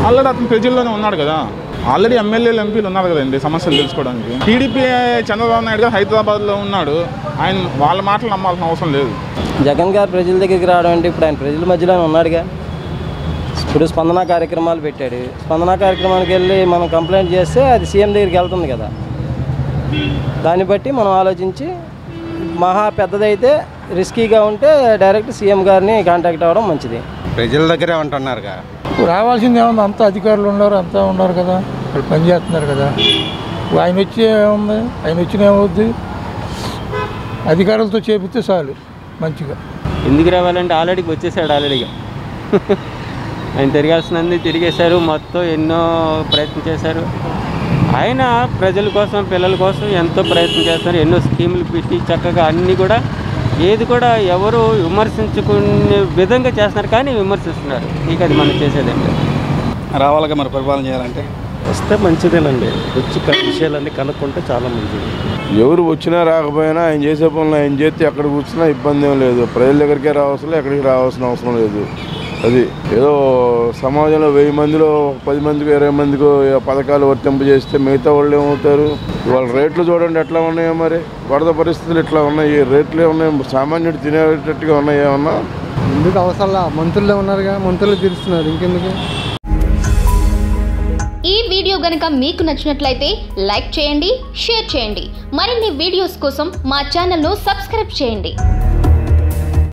already అతను ప్రజల్లోనే ఉన్నాడు కదా ఆల్రెడీ ఎమ్మెల్యేలు ఎంపీలు ఉన్నారు కదండి సమస్యలు తెలుసుకోవడానికి టీడీపీ చంద్రబాబు నాయుడు గారు హైదరాబాద్లో ఉన్నాడు ఆయన వాళ్ళ మాటలు నమ్మాల్సిన అవసరం లేదు జగన్ గారు ప్రజల దగ్గరికి రావడం అంటే ఇప్పుడు ఆయన ప్రజల మధ్యలోనే ఉన్నాడుగా ఇప్పుడు స్పందన కార్యక్రమాలు పెట్టాడు స్పందన కార్యక్రమానికి వెళ్ళి మనం కంప్లైంట్ చేస్తే అది సీఎం దగ్గరికి వెళ్తుంది కదా దాన్ని బట్టి మనం ఆలోచించి మహా పెద్దదైతే రిస్కీగా ఉంటే డైరెక్ట్ సీఎం గారిని కాంటాక్ట్ అవ్వడం మంచిది ప్రజల దగ్గరే ఉంటున్నారుగా రావాల్సింది ఏముంది అంతా అధికారులు ఉన్నారు అంతా ఉన్నారు కదా వాళ్ళు పని చేస్తున్నారు కదా ఆయన వచ్చి ఏముంది ఆయన వచ్చిన ఏమవుద్ది అధికారులతో చేపిస్తే చాలు మంచిగా ఎందుకు రావాలంటే ఆల్రెడీ వచ్చేసాడు ఆల్రెడీగా ఆయన తిరగాల్సినది తిరిగేశారు మొత్తం ఎన్నో ప్రయత్నం చేశారు ఆయన ప్రజల కోసం పిల్లల కోసం ఎంతో ప్రయత్నం చేస్తారు ఎన్నో స్కీములు పెట్టి చక్కగా అన్నీ కూడా ఏది కూడా ఎవరు విమర్శించుకునే విధంగా చేస్తున్నారు కానీ విమర్శిస్తున్నారు ఇక అది మనం చేసేదండి రావాలిగా మరి పరిపాలన చేయాలంటే వస్తే మంచిదేనండి వచ్చి క- విషయాలన్నీ కనుక్కుంటే చాలా మంచిది ఎవరు వచ్చినా రాకపోయినా ఆయన చేసే పనులు ఆయన చేస్తే ఎక్కడ కూర్చున్నా ఇబ్బంది ఏం లేదు ప్రజల దగ్గరికే రావాల్సిన ఎక్కడికి రావాల్సిన అవసరం లేదు అది ఏదో సమాజంలో వెయ్యి మందిలో ఒక పది మందికి ఇరవై మందికి పథకాలు వర్తింపజేస్తే మిగతా వాళ్ళు ఏమవుతారు వాళ్ళ రేట్లు చూడండి ఎట్లా ఉన్నాయో మరి వరద పరిస్థితులు ఎట్లా ఉన్నాయి రేట్లు ఏమున్నాయి సామాన్యుడు తినేటట్టుగా ఉన్నాయి ఏమన్నా ఎందుకు అవసరంలా మంత్రులే ఉన్నారుగా మంత్రులు తీరుస్తున్నారు ఇంకెందుకు ఈ వీడియో గనుక మీకు నచ్చినట్లయితే లైక్ చేయండి షేర్ చేయండి మరిన్ని వీడియోస్ కోసం మా ఛానల్ను సబ్స్క్రైబ్ చేయండి